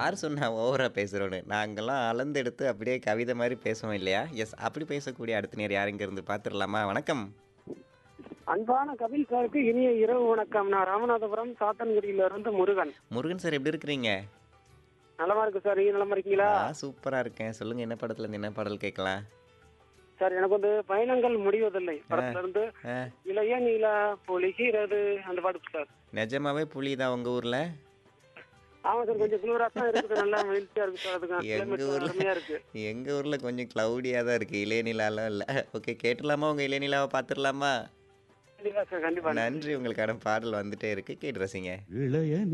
யார் சொன்னா ஓவரா பேசுறோன்னு? நாங்கலாம் அளந்தெடுத்து அப்படியே கவிதை மாரி பேசுவோம் இல்லையா? எஸ் அப்படி பேசக்கூடிய அடுத்த நேயர் யாருங்க இருந்து பார்த்துடலாமா? வணக்கம். அன்பான கபில் சாருக்கு இனிய இரவு வணக்கம் நான் ராமநாதபுரம் சாத்தன்குடியில இருந்து முருகன் முருகன் சார் எப்படி இருக்கிறீங்க? நலமா இருக்கு சார் நீங்க நலமா இருக்கீங்களா நான் சூப்பரா இருக்கேன். சொல்லுங்க என்ன படத்துல இருந்து என்ன பாடல் கேட்கலாம்? சார் எனக்கு வந்து பயணங்கள் முடிவதில்லை படத்துல இருந்து ஆ, இளைய நிலா பொழிகிறது அந்த பாட்டு சார் நிஜமாவே புலிதா உங்க ஊர்ல? ஆமா சார் கொஞ்சம் குளிரா தான் இருக்குது நல்லா மகிழ்ச்சியா இருக்கு சார் அதுக்கு எங்க கிளைமேட் ஊர்ல அருமையா இருக்கு எங்க ஊர்ல கொஞ்சம் கிளவுடியா தான் இருக்கு. இளையநிலாலாம் இல்ல. ஓகே கேட்டுலாமா உங்க இளையநிலாவை பார்த்துடலாமா? கண்டிப்பா சார் கண்டிப்பா நன்றி உங்களுக்கான பாடல் வந்துட்டே இருக்கு. கேட்டு ரசிங்க. இளைய